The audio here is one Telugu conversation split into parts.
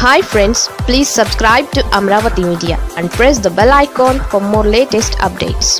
hi friends please subscribe to Amaravati media and press the bell icon for more latest updates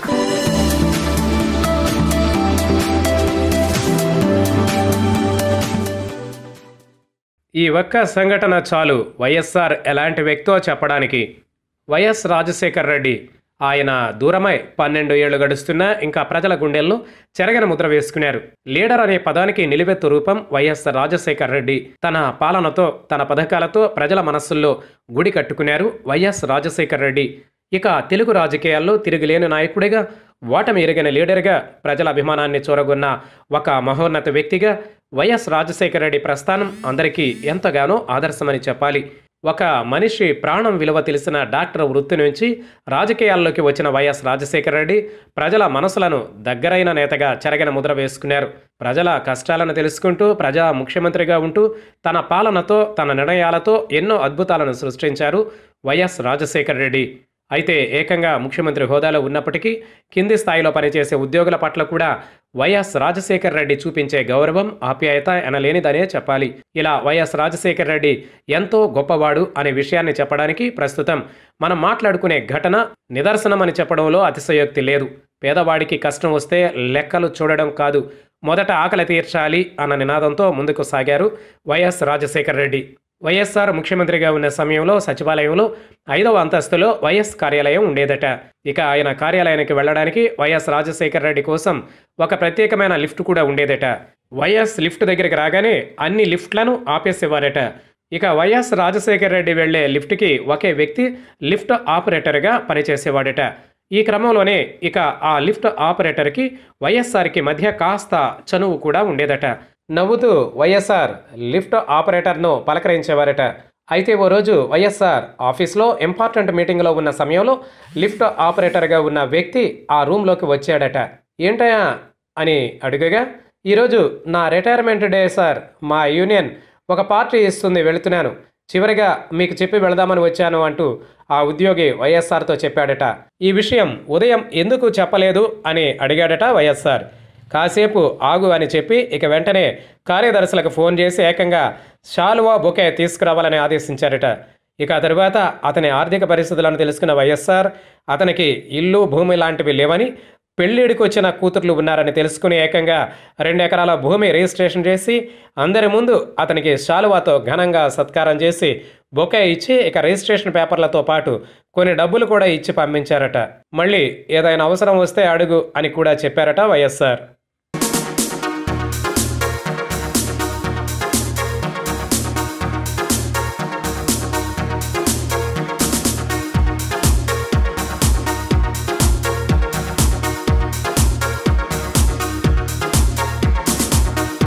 ఈ ఒక్క సంఘటన చాలు వైఎస్ఆర్ ఎలాంటి వ్యక్తో చెప్పడానికి వైఎస్ రాజశేఖర్ రెడ్డి ఆయన దూరమై పన్నెండు ఏళ్లు గడుస్తున్నా ఇంకా ప్రజల గుండెల్లో చెరగని ముద్ర వేసుకున్నారు లీడర్ అనే పదానికి నిలువెత్తు రూపం వైఎస్ రాజశేఖర్ రెడ్డి తన పాలనతో తన పథకాలతో ప్రజల మనస్సుల్లో గుడి కట్టుకున్నారు వైఎస్ రాజశేఖర్ రెడ్డి ఇక తెలుగు రాజకీయాల్లో తిరుగులేని నాయకుడిగా ఓటమి ఎరిగిన లీడర్గా ప్రజల అభిమానాన్ని చూరగొన్న ఒక మహోన్నత వ్యక్తిగా వైఎస్ రాజశేఖర రెడ్డి ప్రస్థానం అందరికీ ఎంతగానో ఆదర్శమని చెప్పాలి ఒక మనిషి ప్రాణం విలువ తెలిసిన డాక్టర్ వృత్తి నుంచి రాజకీయాల్లోకి వచ్చిన వైఎస్ రాజశేఖర రెడ్డి ప్రజల మనసులను దగ్గరైన నేతగా చెరగిన ముద్ర వేసుకున్నారు ప్రజల కష్టాలను తెలుసుకుంటూ ప్రజా ముఖ్యమంత్రిగా ఉంటూ తన పాలనతో తన నిర్ణయాలతో ఎన్నో అద్భుతాలను సృష్టించారు వైఎస్ రాజశేఖర రెడ్డి అయితే ఏకంగా ముఖ్యమంత్రి హోదాలో ఉన్నప్పటికీ కింది స్థాయిలో పనిచేసే ఉద్యోగుల పట్ల కూడా వైఎస్ రాజశేఖర్ రెడ్డి చూపించే గౌరవం ఆప్యాయత ఎనలేనిదనే చెప్పాలి ఇలా వైఎస్ రాజశేఖర్ రెడ్డి ఎంతో గొప్పవాడు అనే విషయాన్ని చెప్పడానికి ప్రస్తుతం మనం మాట్లాడుకునే ఘటన నిదర్శనమని చెప్పడంలో అతిశయోక్తి లేదు పేదవాడికి కష్టం వస్తే లెక్కలు చూడడం కాదు మొదట ఆకలి తీర్చాలి అన్న నినాదంతో ముందుకు సాగారు వైఎస్ రాజశేఖర్ రెడ్డి వైఎస్ఆర్ ముఖ్యమంత్రిగా ఉన్న సమయంలో సచివాలయంలో ఐదవ అంతస్తులో వైఎస్ కార్యాలయం ఉండేదట ఇక ఆయన కార్యాలయానికి వెళ్ళడానికి వైఎస్ రాజశేఖర రెడ్డి కోసం ఒక ప్రత్యేకమైన లిఫ్ట్ కూడా ఉండేదట వైఎస్ లిఫ్ట్ దగ్గరికి రాగానే అన్ని లిఫ్ట్లను ఆపేసేవారట ఇక వైఎస్ రాజశేఖర రెడ్డి వెళ్లే లిఫ్ట్కి ఒకే వ్యక్తి లిఫ్ట్ ఆపరేటర్గా పనిచేసేవాడట ఈ క్రమంలోనే ఇక ఆ లిఫ్ట్ ఆపరేటర్కి వైఎస్ఆర్కి మధ్య కాస్త చనువు కూడా ఉండేదట నవ్వుతూ వైఎస్ఆర్ లిఫ్ట్ ఆపరేటర్ను పలకరించేవారట అయితే ఓ రోజు వైఎస్ఆర్ ఆఫీస్లో ఇంపార్టెంట్ మీటింగ్లో ఉన్న సమయంలో లిఫ్ట్ ఆపరేటర్గా ఉన్న వ్యక్తి ఆ రూమ్లోకి వచ్చాడట ఏంటయా అని అడుగగా ఈరోజు నా రిటైర్మెంట్ డే సార్ మా యూనియన్ ఒక పార్టీ ఇస్తుంది వెళుతున్నాను చివరిగా మీకు చెప్పి వెళదామని వచ్చాను అంటూ ఆ ఉద్యోగి వైఎస్ఆర్తో చెప్పాడట ఈ విషయం ఉదయం ఎందుకు చెప్పలేదు అని అడిగాడట వైఎస్ఆర్ కాసేపు ఆగు అని చెప్పి ఇక వెంటనే కార్యదర్శులకు ఫోన్ చేసి ఏకంగా శాలువా బొకే తీసుకురావాలని ఆదేశించారట ఇక ఆ తరువాత అతని ఆర్థిక పరిస్థితులను తెలుసుకున్న వైఎస్ఆర్ అతనికి ఇల్లు భూమి లాంటివి లేవని పెళ్ళిడికి వచ్చిన కూతుర్లు ఉన్నారని తెలుసుకుని ఏకంగా రెండు ఎకరాల భూమి రిజిస్ట్రేషన్ చేసి అందరి ముందు అతనికి శాలువాతో ఘనంగా సత్కారం చేసి బొకే ఇచ్చి ఇక రిజిస్ట్రేషన్ పేపర్లతో పాటు కొన్ని డబ్బులు కూడా ఇచ్చి పంపించారట మళ్ళీ ఏదైనా అవసరం వస్తే అడుగు అని కూడా చెప్పారట వైఎస్ఆర్